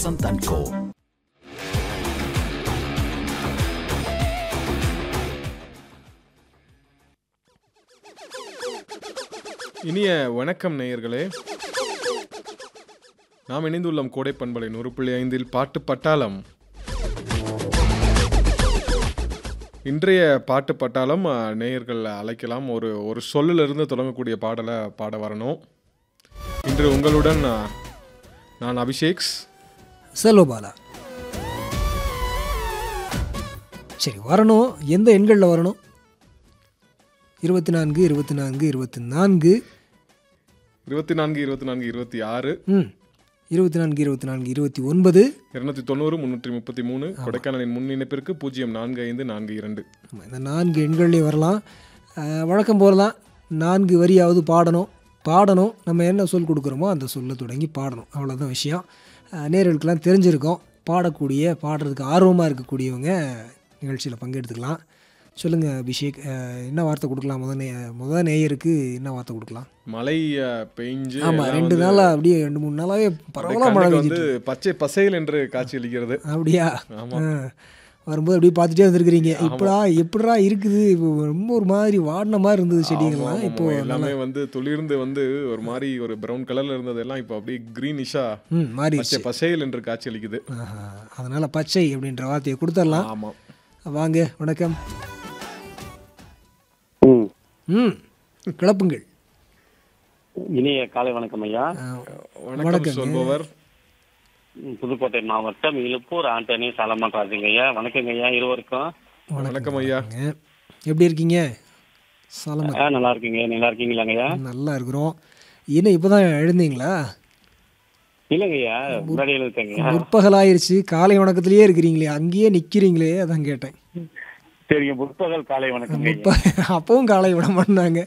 Vasanth and கோ இனிய வணக்கம் நேயர்களே நாம் இணைந்துள்ளோம் கோடை பண்பலை நூறு புள்ளி ஐந்தில் பாட்டு பட்டாளம் இன்றைய பாட்டு பட்டாளம் அ, நேயர்கள் அழைக்கலாம் ஒரு ஒரு சொல்லிலிருந்து தொடங்கக்கூடிய பாடலை பாட வரணும் இன்று உங்களுடன் அ, நான் அபிஷேக்ஸ் செல்வபாலா சரி வரணும் எந்த எண்களில் வரணும் இருபத்தி நான்கு இருபத்தி நான்கு இருபத்தி நான்கு இருபத்தி நான்கு இருபத்தி நான்கு இருபத்தி ஆறு ம் இருபத்தி நான்கு இருபத்தி நான்கு இருபத்தி ஒன்பது இருநூத்தி தொண்ணூறு முன்னூற்றி முப்பத்தி மூணு கொடைக்கானலின் முன் இணைப்பிற்கு பூஜ்ஜியம் நான்கு ஐந்து நான்கு இரண்டு ஆமா, இந்த நான்கு எண்கள்லேயும் வரலாம் அஹ், வழக்கம் போல தான் நான்கு வரியாவது பாடணும் பாடணும் நம்ம என்ன சொல் கொடுக்குறோமோ அந்த சொல்ல தொடங்கி பாடணும் அவ்வளோதான் விஷயம் அஹ், நேயர்களுக்கெல்லாம் தெரிஞ்சிருக்கோம் பாடக்கூடிய பாடுறதுக்கு ஆர்வமாக இருக்கக்கூடியவங்க நிகழ்ச்சியில் பங்கெடுத்துக்கலாம் சொல்லுங்கள் அபிஷேக் அஹ், என்ன வார்த்தை கொடுக்கலாம் முத நே முத நேயருக்கு என்ன வார்த்தை கொடுக்கலாம் மழை அ, பெய்ஞ்சு ஆமாம் எல்லாம் ரெண்டு வந்து நாளாக அப்படியே ரெண்டு மூணு நாளாகவே அப்படியே பரவலாக மழை கண்ணுக்கு பெஞ்சிட்டு வந்து பச்சை பசையில் என்று காட்சியளிக்கிறது அப்படியா ஆமா. ஆ. வரும்போது அப்படியே பார்த்துட்டே வந்திருக்கிறீங்க இப்படா எப்படா இருக்குது இப்போ ரொம்ப ஒரு மாதிரி வாடின மாதிரி இருந்தது ஆமா, செடிகள்லாம் ஆமா, இப்போ ஆமா. எல்லாமே வந்து துளிர்ந்து வந்து ஒரு மாதிரி ஒரு பிரவுன் கலர்ல இருந்ததெல்லாம் இப்போ அப்படியே கிரீனிஷா ம் மாறிடுச்சு பச்சை பசையில் என்று காட்சியளிக்குது ஆஹா. அதனால பச்சை அப்படின்ற வார்த்தையை கொடுத்துடலாம் ஆமா வாங்க வணக்கம் ம். ம் கிளப்புங்கள் இனிய காலை வணக்கம் ஐயா ஆ, வணக்கம் வணக்கங்க. சொல்பவர் ம், புதுக்கோட்டை மாவட்டம் இழுப்பூர் ஆண்டனி சாலமா ராஜுங்க ஐயா வணக்கங்க ஐயா இருவருக்கும் வணக்கம் ஐயா வணக்கங்க. எப்படி இருக்கீங்க சாலமா ஆ, நல்லா இருக்கீங்க நல்லா இருக்கீங்களாங்க ஐயா நல்லா இருக்கிறோம் என்ன இப்போதான் எழுந்தீங்களா இல்லைங்க ஐயா முன்னாடி எழுதுங்க முற்பகல் ஆயிருச்சு காலை வணக்கத்திலேயே இருக்கிறீங்களே அங்கேயே நிக்கிறீங்களே அதான் கேட்டேன் சரிங்க முற்பகல் காலை வணக்கங்க ஐயா முற்ப- அப்பவும் காலை விட மாட்டாங்க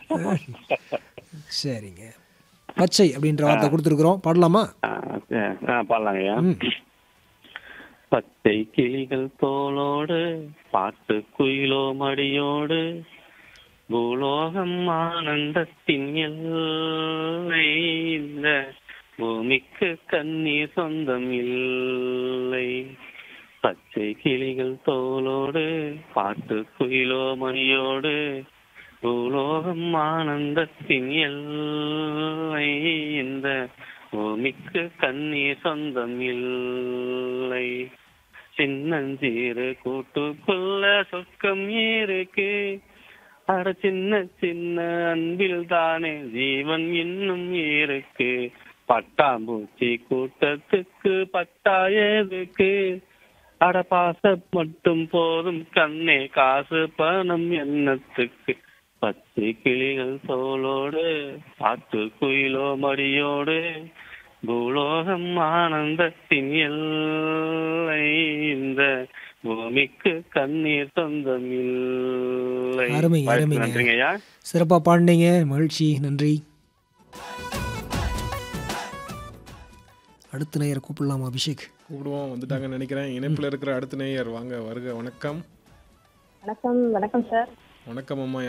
சரிங்க பச்சை அப்படின்ற வார்த்தை கொடுத்துருக்குறோம் பாடலாமா ஆ, சரி. ஆ பாடலாங்க ஐயா பச்சை கிளிகள் தோளோடு பாட்டு குயிலோ மடியோடு பூலோகம் ஆனந்தத்தின் எல்லை இந்த பூமிக்கு கண்ணீர் சொந்தம் இல்லை பச்சை கிளிகள் தோளோடு பாட்டு குயிலோ மணியோடு பூலோகம் ஆனந்தத்தின் எல்லை இந்த பூமிக்கு கண்ணீர் சொந்தம் இல்லை சின்னஞ்சீரு கூட்டுக்குள்ள சொர்க்கம் இருக்கு அட சின்ன சின்ன அன்பில் தானே ஜீவன் இன்னும் இருக்கு பட்டாம்பூச்சி கூட்டத்துக்கு பட்டா எதுக்கு அட பாச மட்டும் போதும் கண்ணே காசு பணம் எண்ணத்துக்கு பச்சை கிளிகள் தோளோடு பாட்டு குயிலோ மடியோடு பூலோகம் ஆனந்தத்தின் எல்லை இந்த பூமிக்கு கண்ணீர் சொந்தம் இல்லை அருமைங்க, வாய்ப்புக்கு அருமைங்க. நன்றிங்க ஐயா சிறப்பா பாடினீங்க மகிழ்ச்சி நன்றி அடுத்த நேயரை கூப்பிடலாமா அபிஷேக் கூப்பிடுவோம் வந்துட்டாங்கன்னு நினைக்கிறேன் இணைப்புல இருக்கிற அடுத்த நேயர் வாங்க வருக வணக்கம் வணக்கம் வணக்கம் சார் வணக்கம் அம்மா